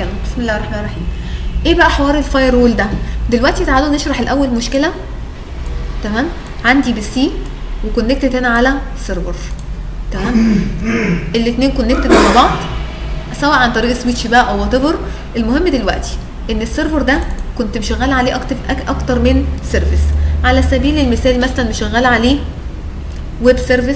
يلا بسم الله الرحمن الرحيم ايه بقى حوار الفاير وول ده دلوقتي تعالوا نشرح الاول مشكله تمام عندي بي سي وكونكتد هنا على سيرفر تمام الاثنين كونكتد مع بعض سواء عن طريق سويتش بقى او وات ايفر المهم دلوقتي ان السيرفر ده كنت مشغله عليه اكتر اكتر من سيرفيس على سبيل المثال مثلا مشغله عليه ويب سيرفيس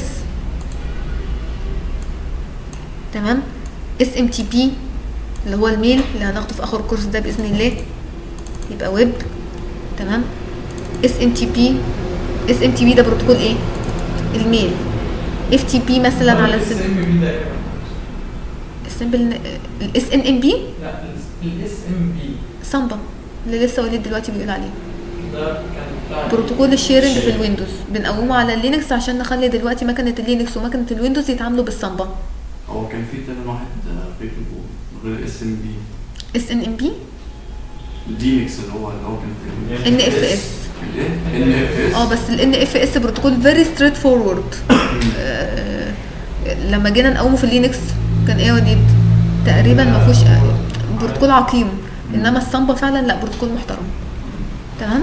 تمام اس ام تي بي اللي هو الميل اللي هناخده في اخر الكورس ده باذن الله يبقى ويب تمام اس ام تي بي اس ام تي بي ده بروتوكول ايه الميل اف تي بي مثلا على الاس سبيل ام بي ده ايه؟ السمبل الاس ان ام بي لا الاس ام بي سامبا اللي لسه وليد دلوقتي بيقول عليه ده كان بتاع بروتوكول الشيرنج في الويندوز بنقومه على اللينكس عشان نخلي دلوقتي مكنه اللينكس ومكنه الويندوز يتعاملوا بالسامبا هو كان في تاني واحد آه، بيكتبه غير الاس ام بي اس ان ام بي الدينكس اللي هو اللي هو كان في ان اف اس الايه؟ ان اف اس اه بس الان اف اس بروتوكول فيري ستريت فورورد لما جينا نقومه في اللينكس كان ايه يا وليد تقريبا ما فيهوش بروتوكول عقيم انما السامبا فعلا لا بروتوكول محترم تمام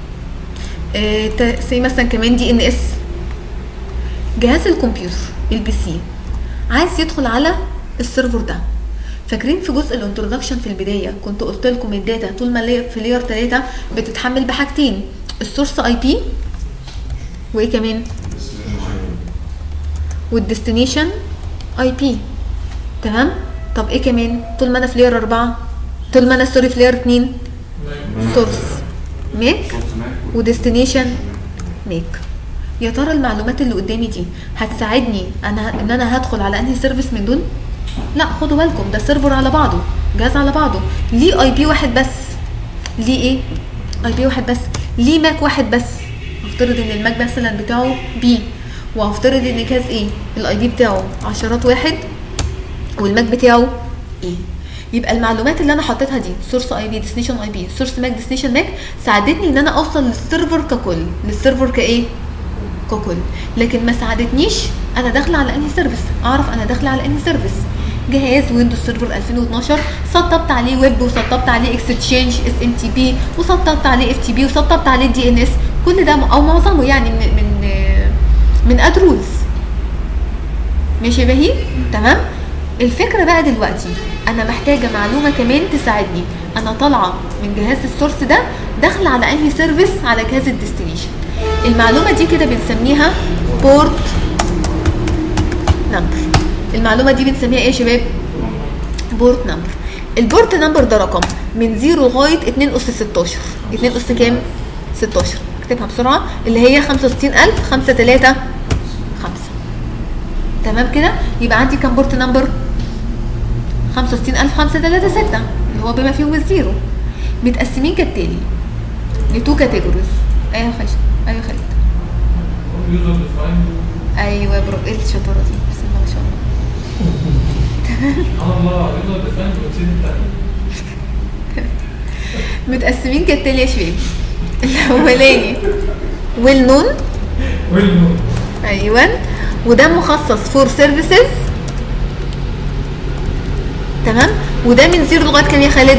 سي مثلا كمان دي ان اس جهاز الكمبيوتر البي سي عايز يدخل على السيرفر ده فاكرين في جزء الانترودكشن في البدايه كنت قلت لكم الداتا طول ما لي- في لير 3 بتتحمل بحاجتين السورس اي بي وايه كمان والديستنيشن اي بي تمام طب ايه كمان طول ما انا في لير 4 طول ما انا سوري في لير 2 سورس ميك صوت سماك وديستنيشن ميك يا ترى المعلومات اللي قدامي دي هتساعدني انا ان انا هدخل على انهي سيرفيس من دول لا خدوا بالكم ده سيرفر على بعضه جهاز على بعضه ليه اي بي واحد بس ليه ايه اي بي واحد بس ليه ماك واحد بس افترض ان الماك مثلا بتاعه بي وافترض ان جهاز ايه الاي بي بتاعه عشرات واحد والماك بتاعه ايه يبقى المعلومات اللي انا حطيتها دي سورس اي بي ديستنيشن اي بي سورس ماك ديستنيشن ماك ساعدتني ان انا اوصل للسيرفر ككل للسيرفر كايه ككل لكن ما ساعدتنيش انا داخله على انهي سيرفيس اعرف انا داخله على انهي سيرفيس جهاز ويندوز سيرفر 2012 سطبت عليه ويب وسطبت عليه اكستشينج اس ام تي بي وسطبت عليه اف تي بي وسطبت عليه دي ان اس كل ده او معظمه يعني من من من اد رولز ماشي يا بهي تمام الفكره بقى دلوقتي انا محتاجه معلومه كمان تساعدني انا طالعه من جهاز السورس ده داخله على انهي سيرفيس على جهاز الديستنيشن المعلومه دي كده بنسميها بورت نمبر المعلومه دي بنسميها ايه يا شباب بورت نمبر البورت نمبر ده رقم من 0 لغايه 2 اس 16 2 اس كام 16 اكتبها بسرعه اللي هي 65000 5 3 5 تمام كده يبقى عندي كام بورت نمبر 65000 5 3 6 اللي هو بما فيهم الزيرو متقسمين كالتالي لتو كاتيجوريز ايوه يا خالد ايوه يا خالد يوزر ديفايند ايوه يا برو ايه الشطاره دي بسم الله ما شاء الله سبحان الله يوزر ديفايند ونسيت التاني متقسمين كالتالي يا شباب الاولاني ويل نون ويل نون ايوه وده مخصص فور سيرفيسز تمام وده من زيرو لغايه كام يا خالد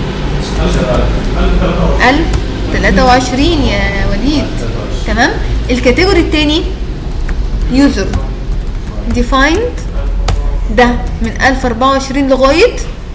1023 يا وليد تمام الكاتيجوري التاني يوزر ديفايند ده من 1024 لغايه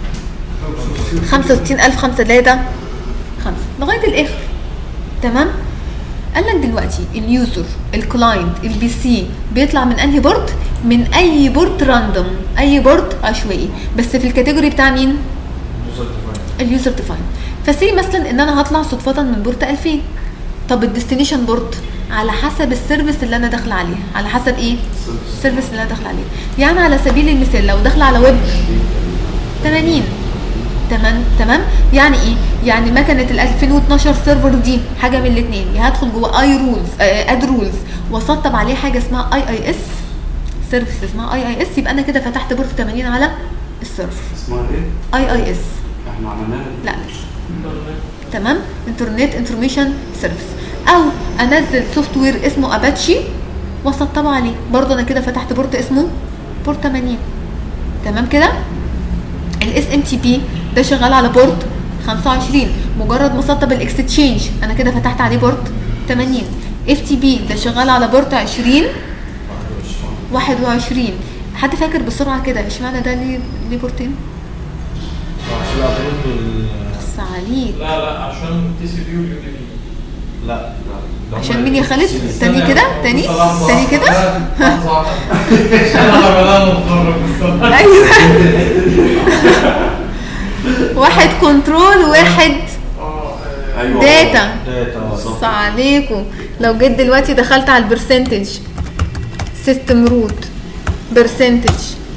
65005 5 لغايه الاخر تمام قال لك دلوقتي اليوزر الكلاينت البي سي بيطلع من انهي بورت من اي بورت راندوم اي بورت عشوائي بس في الكاتيجوري بتاع مين اليوزر ديفاين فسي مثلا ان انا هطلع صدفه من بورت 2000 طب الديستنيشن بورت على حسب السيرفيس اللي انا داخله عليه على حسب ايه السيرفيس اللي انا داخله عليه يعني على سبيل المثال لو داخله على ويب 80 تمام تمام يعني ايه يعني مكنه ال 2012 سيرفر دي حاجه من الاثنين يا هدخل جوه اي رولز اد رولز واسطب عليه حاجه اسمها اي اي اس سيرفيس اسمها اي اي اس يبقى انا كده فتحت بورت 80 على السيرفر اسمها ايه؟ اي اي اس احنا عملناها لا لسه تمام انترنت انفورميشن سيرفيس او انزل سوفت وير اسمه اباتشي واسطبه عليه برضه انا كده فتحت بورت اسمه بورت 80 تمام كده الاس ام تي بي ده شغال على بورت 25 مجرد ما سطب الاكستشينج انا كده فتحت عليه بورت 80 اف تي بي ده شغال على بورت 20 21 حد فاكر بسرعه كده اشمعنى ده ليه ليه بورتين؟ عشان برضه بص عليك لا لا عشان تي سي بي واليو دي بي لا لا عشان مين يا خالد؟ تاني كده تاني تاني كده انا بدأنا نتفرج بالظبط ايوه واحد كنترول واحد اه ايوه داتا داتا بص عليكم لو جيت دلوقتي دخلت على البرسنتج سيستم روت برسنتج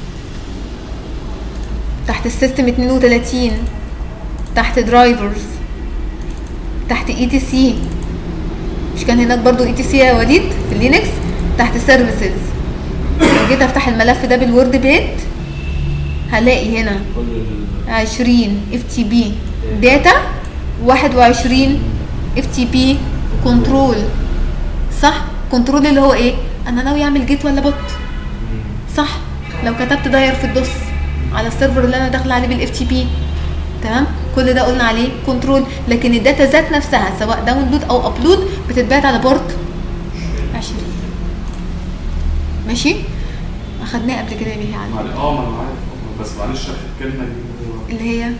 تحت السيستم 32 تحت درايفرز تحت اي تي سي مش كان هناك برضو اي تي سي يا وليد في اللينكس تحت سيرفيسز لو جيت افتح الملف ده بالوورد بيت هلاقي هنا كل ال- 20 اف تي بي داتا 21 اف تي بي كنترول صح كنترول اللي هو ايه انا ناوي اعمل جيت ولا بوت صح لو كتبت داير في الدوس على السيرفر اللي انا داخله عليه بالاف تي بي تمام كل ده قلنا عليه كنترول لكن الداتا ذات نفسها سواء داونلود او ابلود بتتبعت على بورت 20 ماشي اخدناه قبل كده يا بيهي علي معل- اه ما انا عارف بس معلش اخر كلمه دي هو اللي هي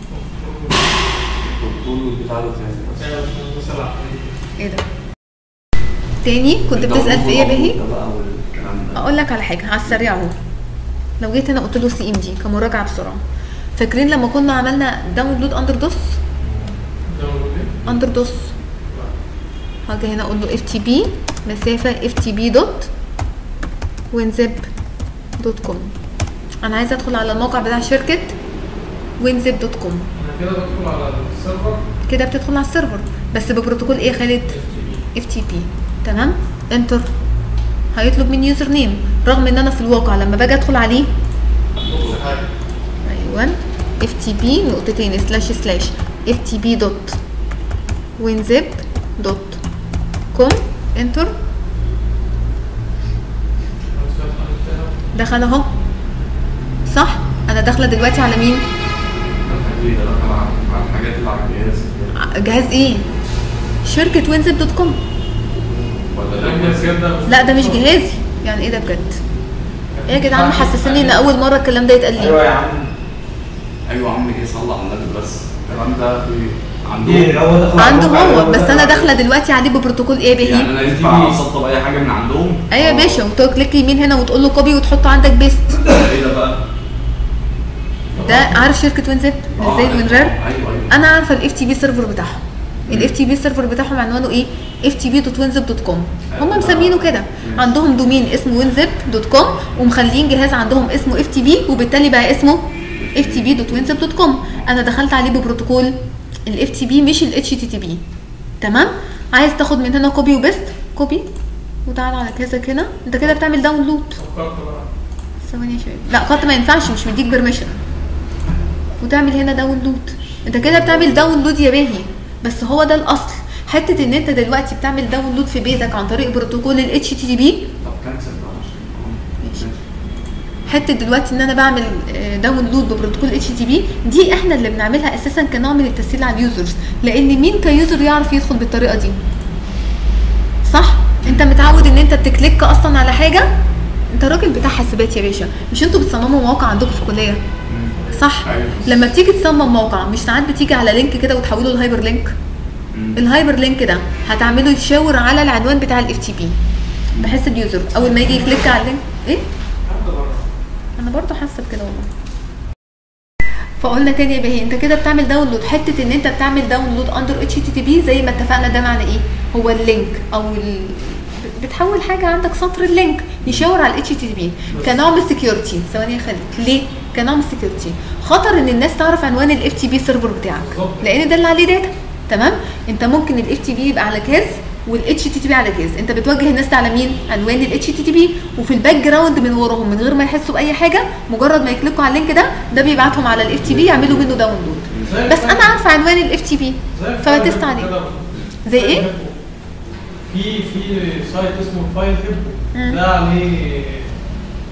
الكنترول بتاع ده تاني بس مثلا ايه ده تاني كنت بتسال في ايه يا بهي ده بقى والكلام ده اقول لك على حاجه على السريع اهو لو جيت هنا قلت له سي ام دي كمراجعه بسرعه فاكرين لما كنا عملنا داونلود اندر دوس اندر دوس هاجي هنا اقول له اف تي بي مسافه اف تي بي دوت وينزب دوت كوم انا عايزه ادخل على الموقع بتاع شركه وينزب دوت كوم انا كده بدخل على السيرفر كده بتدخل على السيرفر بس ببروتوكول ايه يا خالد اف تي بي تمام انتر هيطلب مني يوزر نيم رغم ان انا في الواقع لما باجي ادخل عليه نص حاجه ايوه اف تي بي نقطتين سلاش سلاش اف تي بي دوت وينزب دوت كوم انتر دخل اهو صح انا داخله دلوقتي على مين الحاجات ده دخل على على الحاجات اللي على الجهاز ع- جهاز ايه شركه وينزب دوت كوم ولا ده ده بجد ده لا ده مش جهازي يعني ايه ده بجد ايه يا جدعان محسسني ان اول مره الكلام ده يتقال لي ايوه يا عم ايوه يا عم جه صلى على النبي بس الكلام ده في ايه عندهم هو دخل على عنده الموقع، هو بس انا داخله دلوقتي عليه ببروتوكول ايه يعني بهي انا ينفع اسطب اي حاجه من عندهم ايوه يا باشا وتكليك يمين هنا وتقول له كوبي وتحطه عندك بيست ايه ده بقى؟ ده عارف شركه وينزب آه، زي وينرار ايوه ايوه انا عارفه الاف تي بي سيرفر بتاعهم الاف تي بي سيرفر بتاعهم عنوانه ايه اف تي بي دوت وينزب دوت كوم هم مسمينه كده عندهم دومين اسمه وينزب دوت كوم ومخلين جهاز عندهم اسمه اف تي بي وبالتالي بقى اسمه اف تي بي دوت وينزب دوت كوم انا دخلت عليه ببروتوكول الاف تي بي مش الاتش تي تي بي تمام عايز تاخد من هنا كوبي وبيست كوبي وتعال على كذا كده انت كده بتعمل داونلود فكرت بقى ثواني يا شباب لا قط ما ينفعش مش مديك بيرميشن وتعمل هنا داونلود انت كده بتعمل داونلود يا باهي بس هو ده الاصل حته ان انت دلوقتي بتعمل داونلود في بيتك عن طريق بروتوكول ال HTTP طب كنسل بقى عشان ماشي. حته دلوقتي ان انا بعمل آه، داونلود ببروتوكول HTTP دي احنا اللي بنعملها اساسا كنوع من التسهيل على اليوزرز لان مين كيوزر يعرف يدخل بالطريقه دي صح انت متعود ان انت بتكليك اصلا على حاجه انت راجل بتاع حاسبات يا باشا مش انتوا بتصمموا مواقع عندكم في الكليه صح أيوة. لما بتيجي تصمم موقع مش ساعات بتيجي على لينك كده وتحوله لهايبر لينك مم. الهايبر لينك ده هتعمله يشاور على العنوان بتاع الاف تي بي بحيث اليوزر اول ما يجي يكليك على اللينك ايه انا برضو حاسه بكده والله فقلنا تاني يا بهي انت كده بتعمل داونلود حته ان انت بتعمل داونلود اندر اتش تي تي بي زي ما اتفقنا ده معنى ايه هو اللينك او ال... بتحول حاجه عندك سطر اللينك يشاور على الاتش تي تي بي كنوع من السكيورتي ثواني يا خالد ليه كنوع من السكيورتي خطر ان الناس تعرف عنوان الاف تي بي سيرفر بتاعك بالظبط. لان ده اللي عليه داتا تمام انت ممكن الاف تي بي يبقى على جهاز والاتش تي تي بي على جهاز انت بتوجه الناس على مين عنوان الاتش تي تي بي وفي الباك جراوند من وراهم من غير ما يحسوا باي حاجه مجرد ما يكليكوا على اللينك ده ده بيبعتهم على الاف تي بي يعملوا منه داونلود زي بس انا عارفه عنوان الاف تي بي زي فبتست فايل عليه كده. زي ايه؟ هيبو. في في سايت اسمه فايل هيبو مم. ده عليه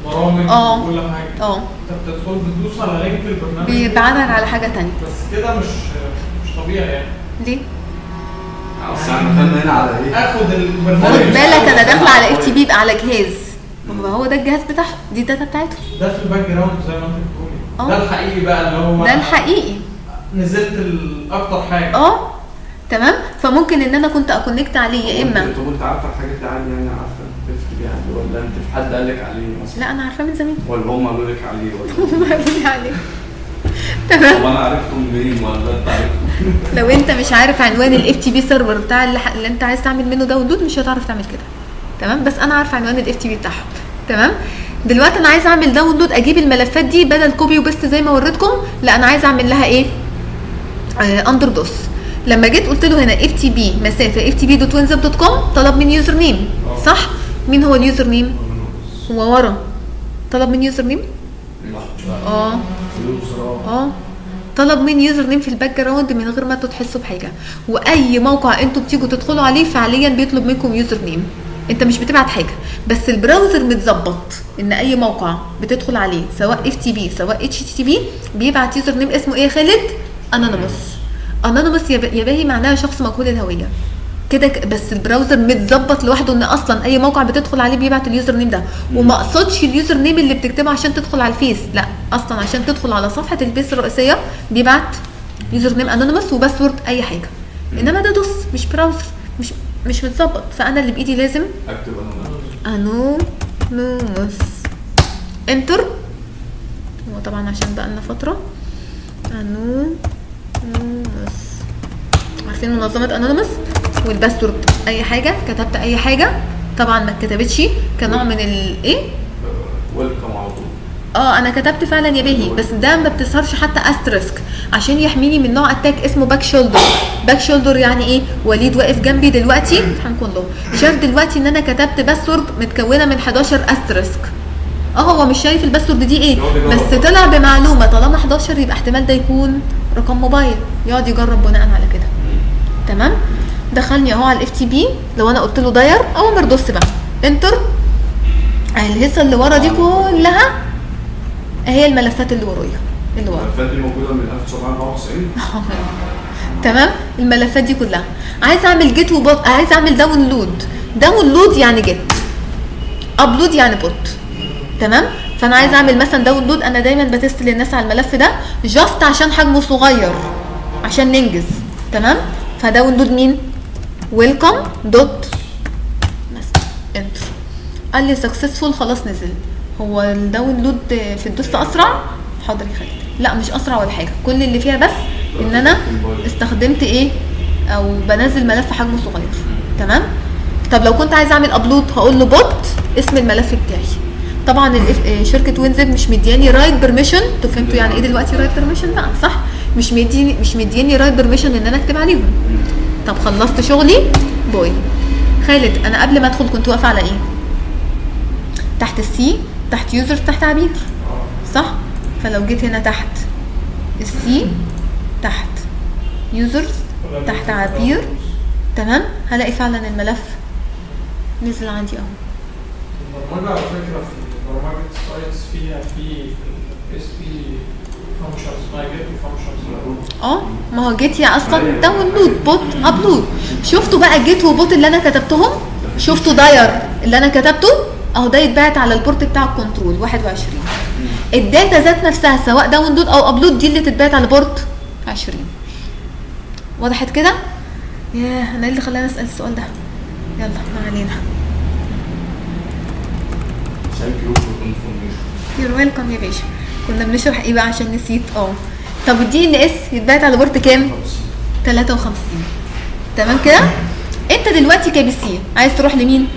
برامج اه. وكل حاجه اه انت بتدخل بتدوس على لينك البرنامج بيبعدك على حاجه تانية بس كده مش مش طبيعي يعني ليه بس احنا دخلنا هنا على ايه؟ اخد خد البرنامج بالك انا داخله على اف تي بي على جهاز ما هو ده الجهاز بتاعهم دي الداتا بتاعتهم ده في الباك جراوند زي ما انت اه. بتقولي ده الحقيقي بقى اللي هو ده الحقيقي نزلت ال- اكتر حاجه اه تمام فممكن ان انا كنت اكونكت عليه يا اما انت كنت عارفه الحاجات دي عادي يعني عارفه تفتي بيها عادي ولا انت في حد قال لك عليه مثلا؟ لا انا عارفاه من زمان ولا هم قالوا لك عليه ولا ما قالوا لي عليه تمام طب انا عرفتهم منين ولا انت عرفتهم؟ لو انت مش عارف عنوان الاف تي بي سيرفر بتاع اللي, ح- اللي انت عايز تعمل منه داونلود مش هتعرف تعمل كده تمام بس انا عارفه عنوان الاف تي بي بتاعهم تمام دلوقتي انا عايز اعمل داونلود اجيب الملفات دي بدل كوبي وبيست زي ما وريتكم لا انا عايز اعمل لها ايه آه اندر دوس لما جيت قلت له هنا اف تي بي مسافه اف تي بي دوت وينزب دوت كوم طلب من يوزر نيم صح مين هو اليوزر نيم هو ورا طلب من يوزر نيم اه اه طلب من يوزر نيم في الباك جراوند من غير ما انتوا تحسوا بحاجه واي موقع انتوا بتيجوا تدخلوا عليه فعليا بيطلب منكم يوزر نيم انت مش بتبعت حاجه بس البراوزر متظبط ان اي موقع بتدخل عليه سواء اف تي بي سواء اتش تي بي بيبعت يوزر نيم اسمه ايه يا خالد انونيموس انونيموس يا ب- يا باهي معناها شخص مجهول الهويه كده ك- بس البراوزر متظبط لوحده ان اصلا اي موقع بتدخل عليه بيبعت اليوزر نيم ده وما اقصدش اليوزر نيم اللي بتكتبه عشان تدخل على الفيس لا اصلا عشان تدخل على صفحه الفيس الرئيسيه بيبعت يوزر نيم انونيموس وباسورد اي حاجه انما ده دوس مش براوزر مش مش متظبط فانا اللي بايدي لازم اكتب انا انونيموس انتر هو طبعا عشان بقى لنا فتره انونيموس عارفين منظمه انونيموس والباسورد اي حاجه كتبت اي حاجه طبعا ما اتكتبتش كنوع من الايه ويلكم على طول اه انا كتبت فعلا يا باهي بس ده ما بتظهرش حتى استرسك عشان يحميني من نوع اتاك اسمه باك شولدر باك شولدر يعني ايه وليد واقف جنبي دلوقتي هنكون له شاف دلوقتي ان انا كتبت باسورد متكونه من 11 استرسك اه هو مش شايف الباسورد دي ايه يقعد يجرب. بس طلع بمعلومه طالما 11 يبقى احتمال ده يكون رقم موبايل يقعد يجرب بناء على كده تمام دخلني اهو على الاف تي بي لو انا قلت له داير اول ما ادوس بقى انتر الهيصه اللي ورا دي كلها هي الملفات اللي ورايا اللي ورا الملفات دي موجوده من 1994 تمام الملفات دي كلها عايز اعمل جيت وبوت عايز اعمل داونلود داونلود يعني جيت ابلود يعني بوت تمام فانا عايز اعمل مثلا داونلود انا دايما بتست للناس على الملف ده جاست عشان حجمه صغير عشان ننجز تمام فداونلود مين ويلكم دوت مثلا انتر قال لي سكسسفول خلاص نزل هو الداونلود في الدوس اسرع حاضر يا خالد لا مش اسرع ولا حاجه كل اللي فيها بس ان انا استخدمت ايه او بنزل ملف حجمه صغير تمام طب لو كنت عايز اعمل ابلود هقول له بوت اسم الملف بتاعي طبعا ال- آه، شركه وينزب مش مدياني رايت بيرميشن انتوا فهمتوا يعني ايه دلوقتي رايت بيرميشن بقى صح مش مديني مش مدياني رايت بيرميشن ان انا اكتب عليهم طب خلصت شغلي باي خالد انا قبل ما ادخل كنت واقفه على ايه تحت السي تحت يوزر تحت عبير صح فلو جيت هنا تحت السي تحت يوزرز تحت عبير تمام هلاقي فعلا الملف نزل عندي اهو البرمجه على فكره في برمجه الساينس فيها في الاس بي فانكشنز اسمها جيت وفانكشنز اه ما هو جيت يا اصلا داونلود بوت ابلود شفتوا بقى جيت وبوت اللي انا كتبتهم شفتوا داير اللي انا كتبته اهو ده يتبعت على البورت بتاع الكنترول 21 الداتا ذات نفسها سواء داونلود او ابلود دي اللي تتبعت على بورت 20 وضحت كده ياه انا ايه اللي خلاني اسال السؤال ده يلا ما علينا ثانك يو فور انفورميشن يور ويلكم يا باشا كنا بنشرح ايه بقى عشان نسيت اه طب الدي ان اس يتبعت على بورت كام 53 تمام كده انت دلوقتي كبي سي عايز تروح لمين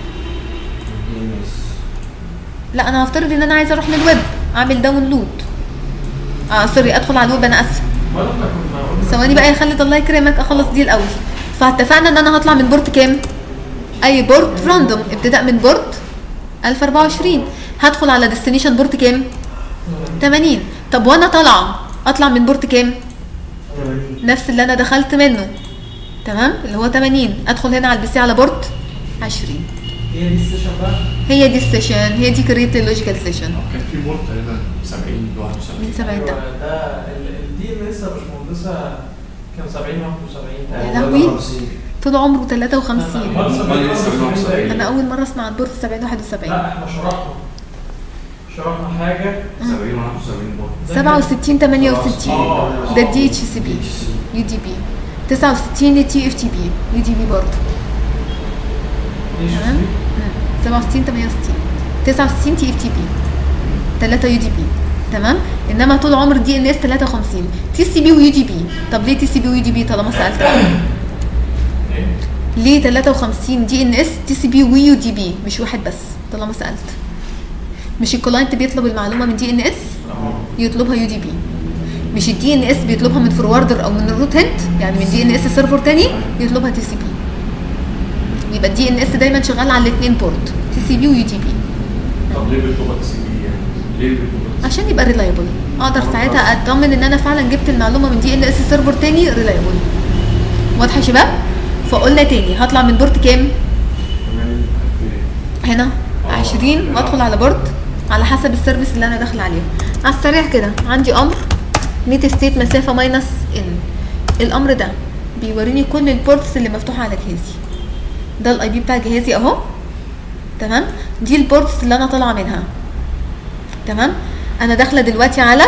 لا انا هفترض ان انا عايزه اروح للويب اعمل داونلود اه سوري ادخل على الويب انا اسفه ولا احنا كنا قلنا ثواني بقى يا خالد الله يكرمك اخلص دي الاول فاتفقنا ان انا هطلع من بورت كام اي بورت راندوم ابتداء من بورت 1024 هدخل على ديستنيشن بورت كام 80 طب وانا طالعه اطلع من بورت كام نفس اللي انا دخلت منه تمام اللي هو 80 ادخل هنا على البي سي على بورت 20 هي دي السيشن بقى هي دي السيشن هي دي كريت اللوجيكال سيشن كان في بورت تقريبا 70 ل 71 من 70 ايوه ده ده الدي ان اس يا باشمهندسه كان 70 71 يا تقريبا لهوي طول عمره 53 أمال 70 71 انا اول مره اسمع عن بورت 70 71 لا احنا شرحنا شرحنا حاجه 70 و 71 بورت 67 68 آه. ده الدي اتش سي بي يو دي بي 69 تي اف تي بي يو دي بي برضه ليش تمام مم. 67 68 69 تي اف تي بي 3 يو دي بي تمام انما طول عمر دي ان اس 53 تي سي بي ويو دي بي طب ليه تي سي بي ويو دي بي طالما سالت ايه ليه 53 دي ان اس تي سي بي ويو دي بي مش واحد بس طالما سالت مش الكلاينت بيطلب المعلومه من دي ان اس يطلبها يو دي بي مش الدي ان اس بيطلبها من فوروردر او من الروت هنت يعني من دي ان اس سيرفر تاني يطلبها تي سي بي يبقى الدي ان اس دايما شغال على الاثنين بورت تي سي بي ويو دي بي طب ليه بيطلبها تي سي بي يعني؟ ليه بيطلبها عشان يبقى ريلايبل اقدر ساعتها اطمن ان انا فعلا جبت المعلومه من دي ان اس سيرفر تاني ريلايبل واضحه يا شباب فقلنا تاني هطلع من بورت كام كمان في هنا 20 وادخل على بورد على حسب السيرفيس اللي انا داخله عليه على السريع كده عندي امر نيت ستيت مسافه ماينس ان الامر ده بيوريني كل البورتس اللي مفتوحه على جهازي ده الاي بي بتاع جهازي اهو تمام دي البورتس اللي انا طالعه منها تمام انا داخله دلوقتي على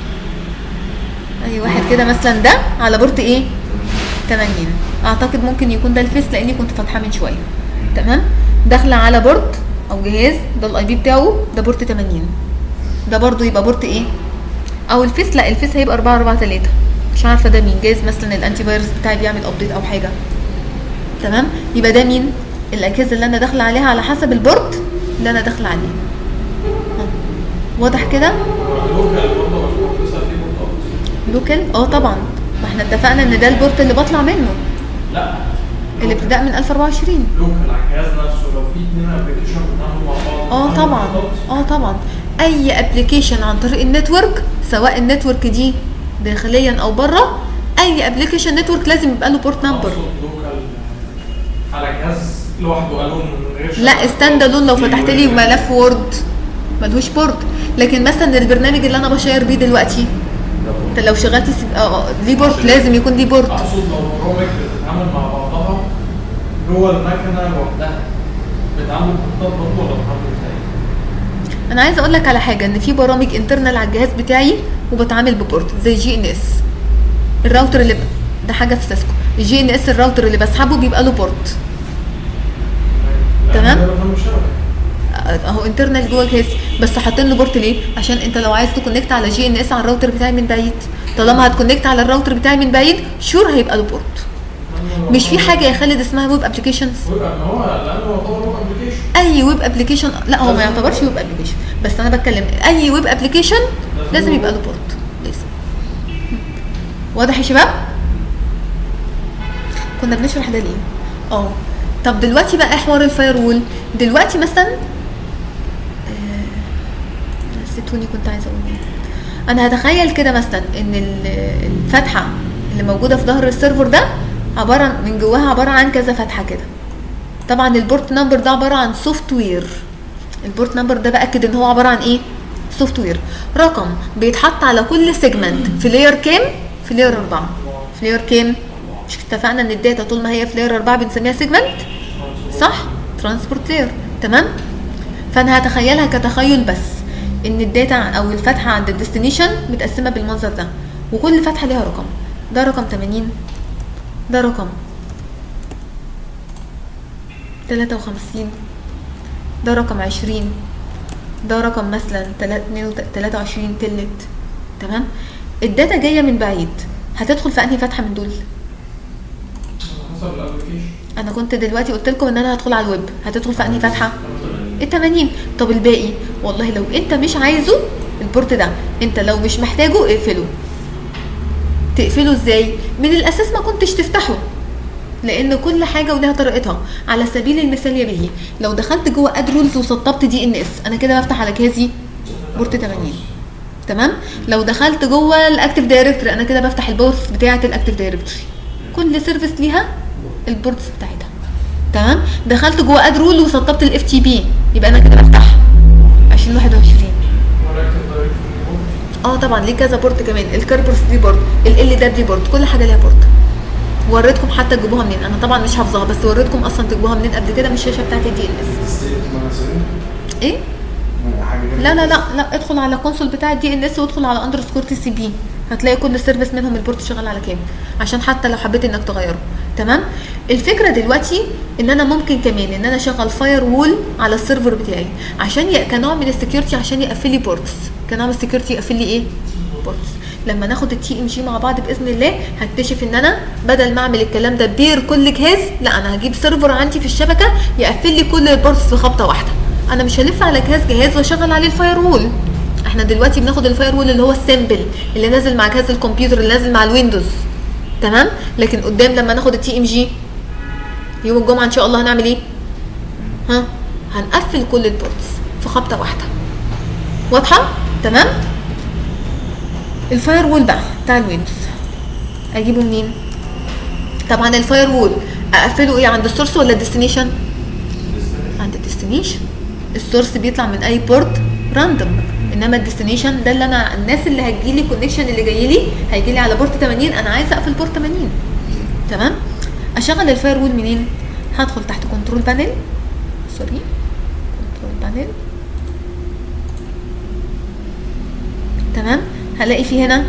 اي واحد كده مثلا ده على بورت ايه 80 اعتقد ممكن يكون ده الفيس لاني كنت فاتحاه من شويه تمام داخله على بورت او جهاز ده الاي بي بتاعه ده بورت 80 ده برضو يبقى بورت ايه او الفيس لا الفيس هيبقى 4 4 3 مش عارفه ده مين جايز مثلا الانتي فيروس بتاعي بيعمل ابديت او حاجه تمام يبقى ده مين الاجهزه اللي انا داخله عليها على حسب البورت اللي انا داخله عليه ها. واضح كده اللوكال برضه باشمهندسه في بورتات لوكال اه طبعا ما احنا اتفقنا ان ده البورت اللي بطلع منه لا الابتداء من 1024 لوكال على الجهاز نفسه لو في اتنين ابلكيشن بيتعاملوا مع بعض اه بيتعاملوا طبعا بورتات. اه طبعا اي ابلكيشن عن طريق النتورك سواء النتورك دي داخليا او بره اي ابلكيشن نتورك لازم يبقى له بورت نمبر أقصد لوكال على جهاز لوحده الون من غير لا شبكة. ستاند الون لو فتحت لي ملف وورد ملهوش بورت لكن مثلا البرنامج اللي انا بشير بيه دلوقتي انت لو شغلت سي... اه آه، ليه بورت لازم يكون ليه بورت اقصد لو برامج بتتعامل مع بعضها جوه المكنه لوحدها بتعامل بورتات برضه ولا بتعامل ازاي؟ انا عايزه اقول لك على حاجه ان في برامج انترنال على الجهاز بتاعي وبتعامل ببورت زي جي ان اس الراوتر اللي ب... ده حاجه في سيسكو الجي ان اس الراوتر اللي بسحبه بيبقى له بورت تمام. ده برنامج شبكه اهو انترنال جوه الجهاز بس حاطين له بورت ليه عشان انت لو عايز تكونكت على جي ان اس على الراوتر بتاعي من بعيد طالما هتكونكت على الراوتر بتاعي من بعيد شور هيبقى له بورت مش في حاجه يا خالد اسمها ويب ابلكيشنز ويبقى ان هو لانه يعتبر ويب ابلكيشن اي ويب ابلكيشن لا هو ما يعتبرش ويب ابلكيشن بس انا بتكلم اي ويب ابلكيشن لازم يبقى له بورت لازم واضح يا شباب كنا بنشرح ده ليه اه طب دلوقتي بقى إيه حوار الفاير وول دلوقتي مثلا آه، نسيتوني كنت عايزه اقول ايه انا هتخيل كده مثلا ان ال- الفتحه اللي موجوده في ظهر السيرفر ده عباره عن- من جواها عباره عن كذا فتحه كده طبعا البورت نمبر ده عباره عن سوفت وير البورت نمبر ده باكد ان هو عباره عن ايه سوفت وير رقم بيتحط على كل سيجمنت في لاير كام في لاير 4 في لاير كام مش اتفقنا ان الداتا طول ما هي في لاير 4 بنسميها سيجمنت صح ترانسبورت لاير تمام فانا هتخيلها كتخيل بس ان الداتا او الفتحه عند الديستنيشن متقسمه بالمنظر ده وكل فتحه ليها رقم ده رقم 80 ده رقم 53 ده رقم 20 ده رقم مثلا 23 تلت تمام الداتا جايه من بعيد هتدخل في انهي فتحه من دول على حسب الابلكيشن انا كنت دلوقتي قلت لكم ان انا هدخل على الويب هتدخل في انهي فتحه ال 80 طب الباقي والله لو انت مش عايزه البورت ده انت لو مش محتاجه اقفله تقفله ازاي من الاساس ما كنتش تفتحه لان كل حاجه ولها طريقتها على سبيل المثال يا بهي لو دخلت جوه اد رولز وسطبت دي ان اس انا كده بفتح على جهازي بورت 80 تمام لو دخلت جوه الاكتيف دايركتوري انا كده بفتح البورتس بتاعه الاكتيف دايركتوري كل سيرفيس ليها البورتس بتاعتها تمام دخلت جوه اد رول وسطبت الاف تي بي يبقى انا كده بفتح 2021 ولكن دايركت ريموت اه طبعا ليه كذا بورت كمان الكربرس دي بورت ال دبليو بورت كل حاجه ليها بورت وريتكم حتى تجيبوها منين انا طبعا مش حافظاها بس وريتكم اصلا تجيبوها منين قبل كده من الشاشه بتاعت الدي ال اس ايه لا لا لا لا ادخل على كونسول بتاع الدي ان اس وادخل على اندرسكور تي سي بي هتلاقي كل سيرفيس منهم البورت شغال على كام عشان حتى لو حبيت انك تغيره تمام الفكره دلوقتي ان انا ممكن كمان ان انا اشغل فاير وول على السيرفر بتاعي عشان ي... كنوع من السكيورتي عشان يقفل لي بورتس كنوع من السكيورتي يقفل لي ايه بورتس لما ناخد التي ام جي مع بعض باذن الله هكتشف ان انا بدل ما اعمل الكلام ده بير كل جهاز لا انا هجيب سيرفر عندي في الشبكه يقفل لي كل البورتس في خبطه واحده انا مش هلف على جهاز جهاز واشغل عليه الفاير وول احنا دلوقتي بناخد الفاير وول اللي هو السيمبل اللي نازل مع جهاز الكمبيوتر اللي نازل مع الويندوز تمام لكن قدام لما ناخد التي ام جي يوم الجمعه ان شاء الله هنعمل ايه ها هنقفل كل البورتس في خبطه واحده واضحه تمام الفاير وول بقى بتاع الويندوز اجيبه منين طبعا الفاير وول اقفله ايه عند السورس ولا الديستنيشن عند الديستنيشن السورس بيطلع من اي بورت راندوم انما الديستنيشن ده اللي انا الناس اللي هتجيلي كونكشن اللي جاي لي هيجي لي على بورت 80 انا عايزه اقفل بورت 80 تمام اشغل الفاير وول منين هدخل تحت كنترول بانل سوري كنترول بانل تمام هلاقي في هنا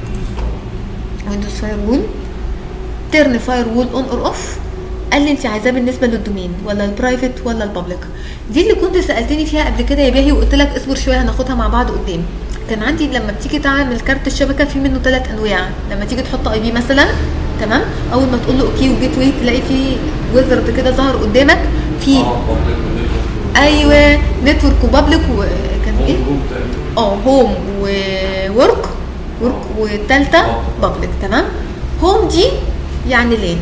ويندوز فاير وول ترن فاير وول اون اور اوف قال لي انت عايزاه بالنسبه للدومين ولا البرايفت ولا البابليك دي اللي كنت سالتني فيها قبل كده يا باهي وقلت لك اصبر شويه هناخدها مع بعض قدام كان عندي لما بتيجي تعمل كارت الشبكه في منه ثلاث انواع لما تيجي تحط اي بي مثلا تمام اول ما تقول له اوكي وجيت واي تلاقي في ويزرد كده ظهر قدامك في ايوه نتورك وبابليك وكان ايه اه هوم وورك ورك والتالتة بابليك تمام هوم دي يعني لين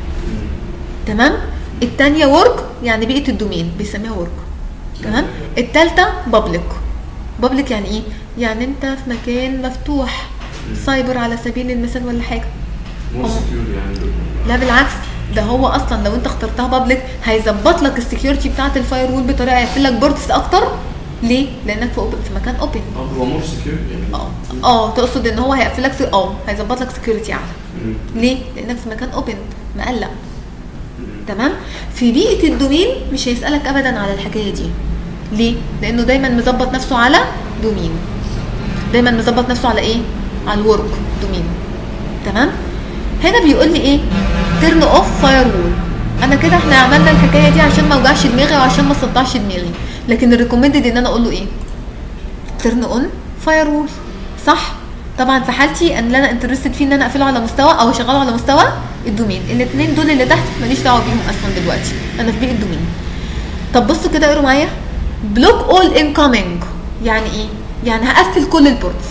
تمام التانية ورك يعني بيئة الدومين بيسميها ورك تمام التالتة بابليك بابليك يعني ايه يعني انت في مكان مفتوح سايبر على سبيل المثال ولا حاجة مور سكيور يعني لا بالعكس ده هو اصلا لو انت اخترتها بابليك هيظبط لك السكيورتي بتاعت الفاير وول بطريقه يقفل لك بورتس اكتر ليه؟ لانك في, open- في مكان اوبن اه هو مور سكيور يعني اه اه تقصد ان هو هيقفل لك سك- اه هيظبط لك سكيورتي اعلى مم. ليه؟ لانك في مكان اوبن مقلق مم. تمام في بيئه الدومين مش هيسالك ابدا على الحكايه دي ليه لانه دايما مظبط نفسه على دومين دايما مظبط نفسه على ايه على الورك دومين تمام هنا بيقول لي ايه ترن اوف فاير وول انا كده احنا عملنا الحكايه دي عشان ما اوجعش دماغي وعشان ما اصدعش دماغي لكن الريكومندد ان انا اقول له ايه ترن اون فاير وول صح طبعا في حالتي ان اللي انا انترستد فيه ان انا اقفله على مستوى او اشغله على مستوى الدومين الاثنين دول اللي تحت ماليش دعوه بيهم اصلا دلوقتي انا في بيئه الدومين طب بصوا كده اقروا معايا بلوك اول انكoming يعني ايه يعني هقفل كل البورتس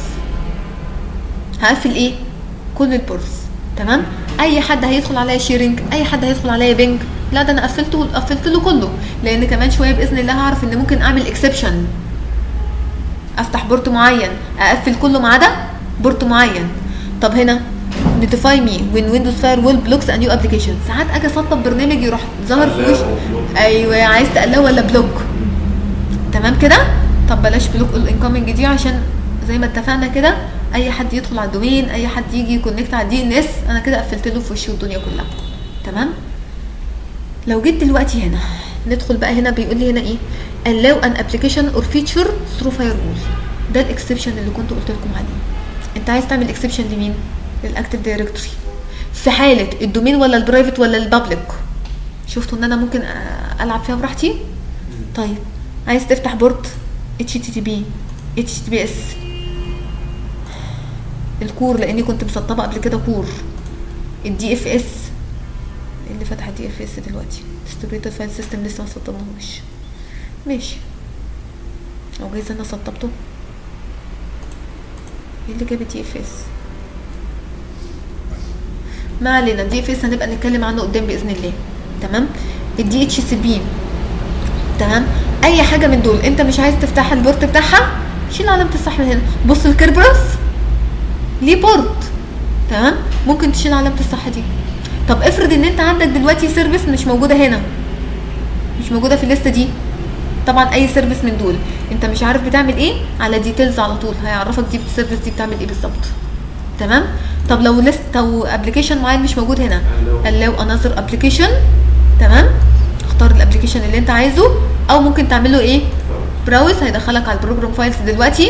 هقفل ايه كل البورتس تمام اي حد هيدخل عليا شيرنج اي حد هيدخل عليا بينج لا ده انا قفلته قفلت له كله لان كمان شويه باذن الله هعرف ان ممكن اعمل اكسبشن افتح بورت معين اقفل كله ما عدا بورت معين طب هنا notify me when Windows Firewall blocks a new application ساعات اجي اسطب برنامج يروح ظهر في وشي ايوه عايز تقلقه ولا بلوك تمام كده طب بلاش بلوك الانكومنج دي عشان زي ما اتفقنا كده اي حد يدخل على الدومين اي حد يجي يكونكت على الدي ان اس انا كده قفلت له في وشه الدنيا كلها تمام لو جيت دلوقتي هنا ندخل بقى هنا بيقول لي هنا ايه allow an application or feature through firewall ده الاكسبشن اللي كنت قلت لكم عليه انت عايز تعمل اكسبشن لمين للاكتيف دايركتوري في حاله الدومين ولا البرايفت ولا البابليك شفتوا ان انا ممكن أ- العب فيها براحتي طيب عايز تفتح بورت HTTP HTTPS الكور لاني كنت مسطبه قبل كده كور الدي اف اس اللي فاتحه دي اف اس دلوقتي ديستريبيوتد فايل سيستم لسه ما سطبناهوش ماشي او جايز انا سطبته ايه اللي جاب الدي اف اس ما علينا الدي اف اس هنبقى نتكلم عنه قدام باذن الله تمام الدي اتش سي بي تمام اي حاجه من دول انت مش عايز تفتح البورت بتاعها شيل علامه الصح من هنا بص الكربرس ليه بورت تمام ممكن تشيل علامه الصح دي طب افرض ان انت عندك دلوقتي سيرفيس مش موجوده هنا مش موجوده في الليسته دي طبعا اي سيرفيس من دول انت مش عارف بتعمل ايه على ديتيلز على طول هيعرفك دي السيرفيس دي بتعمل ايه بالظبط تمام طب لو ليست لو ابلكيشن معين مش موجود هنا allow another application تمام اختار الابلكيشن اللي انت عايزه او ممكن تعمل له ايه براوز هيدخلك على البروجرام فايلز دلوقتي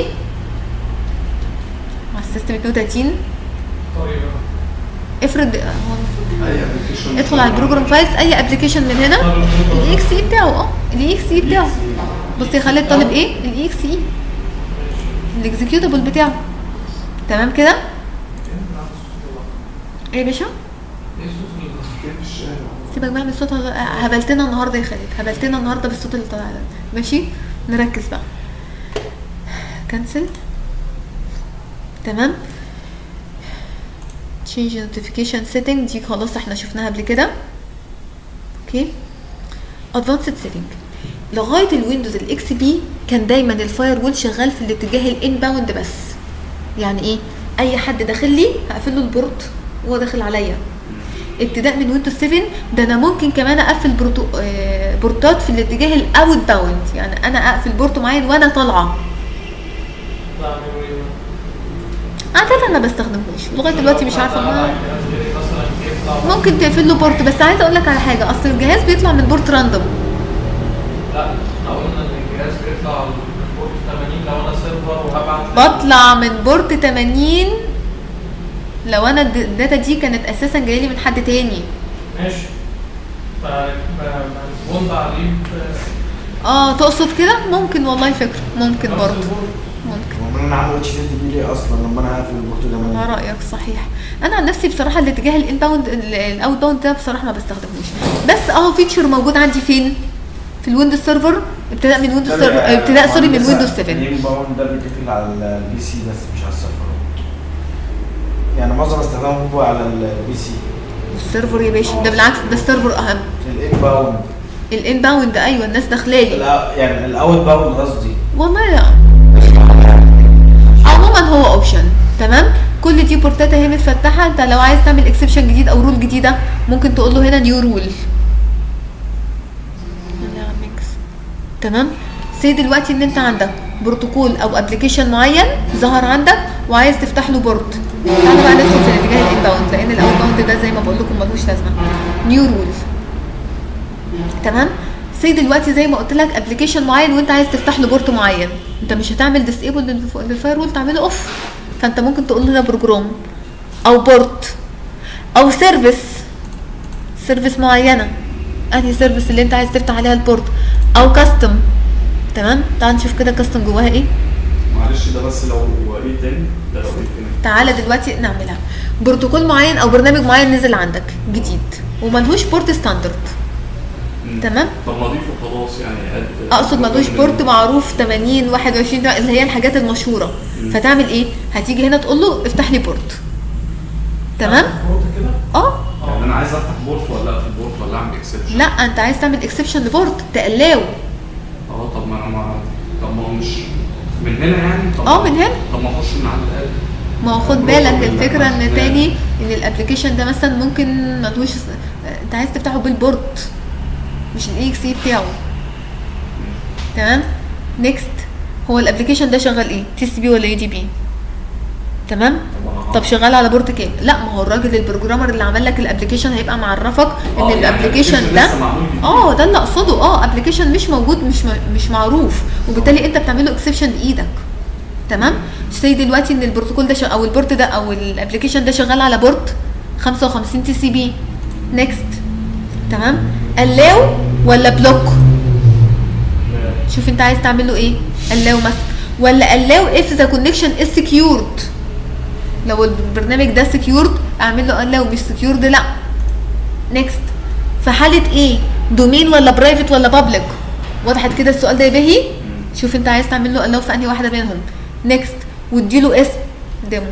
مع السيستم 32 طريقة افرض هو المفروض اي ابلكيشن ادخل على البروجرام فايلز اي ابلكيشن من هنا الاي اكس اي بتاعه اه الاي اكس اي بتاعه بصي خلي الطالب ايه الاي اكس اي الاكزكيوتابل بتاعه تمام كده ايه يا باشا كيف الشارع سيبك بقى من الصوت هبلتنا النهارده يا خالد هبلتنا النهارده بالصوت اللي طالع ده ماشي نركز بقى كنسل تمام change notification setting دي خلاص احنا شفناها قبل كده اوكي advanced setting لغايه الويندوز الاكس بي كان دايما الفاير وول شغال في الاتجاه الانباوند بس يعني ايه اي حد داخل لي هقفل له البورت وهو داخل عليا ابتداء من ويندوز 7 ده انا ممكن كمان اقفل بورتو آه، بورتات في الاتجاه الاوت باوند يعني انا اقفل بورت معين وانا طالعه لا اعملوا ايه عادة انا بستخدمهوش لغايه دلوقتي مش عارفه مثلا ما يطلع ممكن تقفل له بورت بس عايزه اقول لك على حاجه اصل الجهاز بيطلع من بورت راندوم لا احنا قلنا ان الجهاز بيطلع من بورت 80 لو انا سيرفر وهبعت بطلع من بورت 80 لو انا الد- الداتا دي كانت اساسا جايه لي من حد تاني ماشي فمسبوند عليه ب- اه تقصد كده ممكن والله فكره ممكن نفس برضه البورت. ممكن امال انا عامل اتش تي بي ليه اصلا لما انا هقفل البورت ده على منين؟ رايك صحيح انا عن نفسي بصراحه الاتجاه الانباوند الاوت باوند ده بصراحه ما بستخدموش بس اهو فيتشر موجود عندي فين في الويندوز سيرفر ابتداء من ويندوز سيرفر ابتداء سوري من ويندوز 7 الانباوند ده بيتقفل على البي سي بس مش على السيرفرات يعني معظم استخدامه هو على البي سي السيرفر يا باشا ده بالعكس ده السيرفر اهم الانباوند الانباوند ايوه الناس داخلالي الأ- يعني الاوت باوند قصدي والله لا عموما هو اوبشن تمام كل دي بورتات اهي متفتحه انت لو عايز تعمل اكسبشن جديد او رول جديده ممكن تقول له هنا نيو رول تمام سي دلوقتي ان انت عندك بروتوكول او ابلكيشن معين ظهر عندك وعايز تفتح له بورت تعالوا بقى ندخل في الاتجاه الانباوند لان الاوت باوند ده زي ما بقول لكم ملوش لازمه نيو رول تمام سي دلوقتي زي ما قلت لك ابلكيشن معين وانت عايز تفتح له بورت معين انت مش هتعمل ديسيبل للفاير وول تعمله اوف فانت ممكن تقول له هنا بروجرام او بورت او سيرفيس سيرفيس معينه انهي سيرفيس اللي انت عايز تفتح عليها البورت او كاستم تمام تعال نشوف كده كاستم جواها ايه معلش ده بس لو ايه تاني ده لو ايه تاني تعالى دلوقتي نعملها بروتوكول معين او برنامج معين نزل عندك جديد وملهوش بورت ستاندرد مم. تمام طب نضيفه خلاص يعني قد اقصد ملوش بورت معروف 80 21 ده اللي هي الحاجات المشهوره مم. فتعمل ايه هتيجي هنا تقول له افتح لي بورت تمام بورت كده اه يعني انا عايز افتح بورت ولا اقفل بورت ولا اعمل اكسبشن لا انت عايز تعمل اكسبشن لبورت تقلاو اه طب ما انا ما طب ما هو مش من هنا يعني طب اه، من هنا. طب ما اخش من عند القلب ما هو خد بالك الفكره ان تاني ان الابلكيشن ده مثلا ممكن ملهوش انت عايز تفتحه بالبورت مش الاي اكس اي بتاعه تمام نيكست هو الابلكيشن ده شغال ايه تي سي بي ولا اي دي بي تمام طب أنا- طب شغال على بورت كام لا ما هو الراجل البروجرامر اللي عمل لك الابلكيشن هيبقى معرفك ان اه، يعني الابلكيشن application ده لسه معمول جديد. اه ده اللي اقصده اه ابلكيشن مش موجود مش م- مش معروف وبالتالي انت بتعمله اكسبشن بايدك تمام زي دلوقتي ان البروتوكول ده ش... او البورت ده او الابلكيشن ده شغال على بورت 55 تي سي بي نيكست تمام allow ولا بلوك شوف انت عايز تعمل له ايه allow مثلا ولا allow if the connection is secured لو البرنامج ده secured اعمل له allow مش secured لا نيكست في حاله ايه دومين ولا برايفت ولا بابليك وضحت كده السؤال ده يا بهي شوف انت عايز تعمل له allow في انهي واحده منهم نيكست واديله اسم ديمو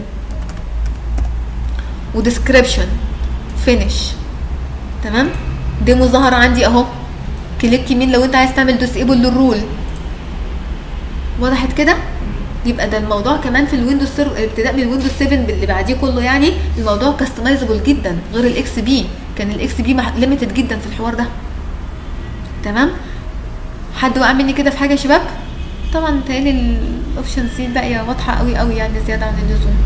وديسكريبشن فينيش تمام ديمو ظهر عندي اهو كليك يمين لو انت عايز تعمل ديسيبل للرول وضحت كده يبقى ده الموضوع كمان في الويندوز سير... ابتداء من الويندوز 7 اللي بعديه كله يعني الموضوع كاستمايزبل جدا غير الاكس بي كان الاكس بي ليميتد جدا في الحوار ده تمام حد وقع مني كده في حاجه يا شباب طبعا متهيألي الاوبشنز دي باقيه واضحه قوي قوي يعني زياده عن اللزوم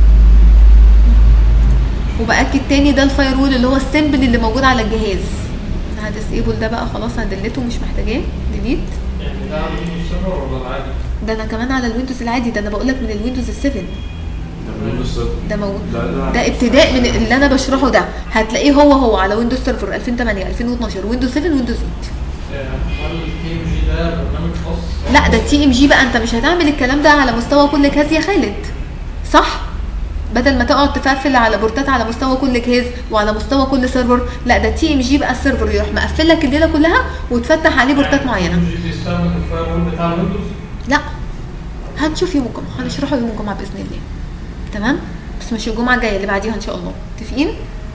وباكد تاني ده الفاير وول اللي هو السيمبل اللي موجود على الجهاز هديسيبل ده بقى خلاص انا دلته مش محتاجاه ديليت يعني ده على الويندوز سيرفر ولا العادي؟ ده انا كمان على الويندوز العادي ده انا بقول لك من الويندوز ال 7 ده ويندوز سيرفر. ده موجود لا ده ده ابتداء من اللي انا بشرحه ده هتلاقيه هو هو على ويندوز سيرفر 2008 2012 ويندوز 7 ويندوز 8 آه، هل الكي ام جي ده برنامج خاص؟ لا ده تي ام جي بقى انت مش هتعمل الكلام ده على مستوى كل جهاز يا خالد صح بدل ما تقعد تقفل على بورتات على مستوى كل جهاز وعلى مستوى كل سيرفر لا ده تي ام جي بقى السيرفر يروح مقفل لك الليله كلها وتفتح عليه بورتات معينه ام جي بيستخدم الفاير وول بتاع الويندوز؟ لا هنشوف يوم الجمعه هنشرحه يوم الجمعه باذن الله تمام بس مش الجمعه الجايه اللي بعديها ان شاء الله متفقين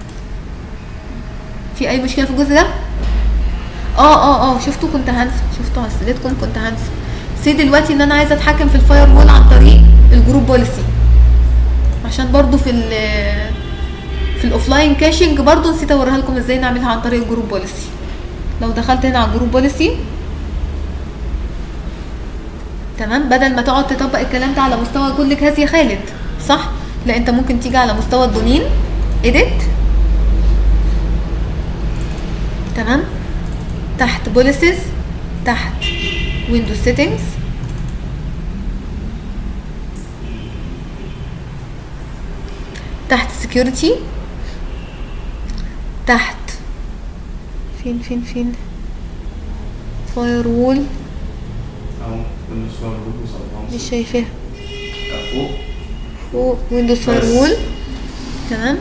في اي مشكله في الجزء ده اه اه اه شفتوا كنت هنسى شفتوا على سيرتكم كنت هنسى سي دلوقتي ان انا عايزه اتحكم في الفاير وول عن طريق الجروب بوليسي عشان برضو في ال في الاوفلاين كاشنج برضو نسيت اوريها لكم ازاي نعملها عن طريق الجروب بوليسي لو دخلت هنا على الجروب بوليسي تمام بدل ما تقعد تطبق الكلام ده على مستوى كل جهاز يا خالد صح لا انت ممكن تيجي على مستوى الدومين edit تمام تحت بوليسز تحت ويندوز سيتنجز تحت security تحت فين فين فين فاير وول اهو ويندوز فاير ويندوز أربعة مش شايفاها فوق فوق ويندوز بس. فاير وول تمام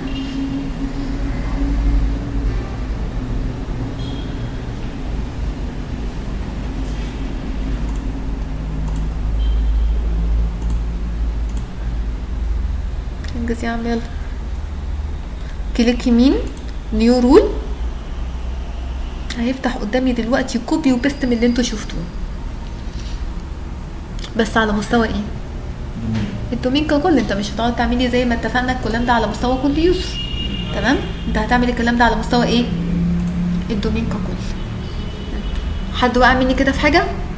انجز يا عم يلا كليك يمين نيو رول هيفتح قدامي دلوقتي كوبي وبيست من اللي انتوا شفتوه بس على مستوى ايه الدومين ككل انت مش هتقعد تعملي زي ما اتفقنا الكلام ده على مستوى كل يوزر تمام انت هتعمل الكلام ده على مستوى ايه الدومين ككل حد وقع مني كده في حاجه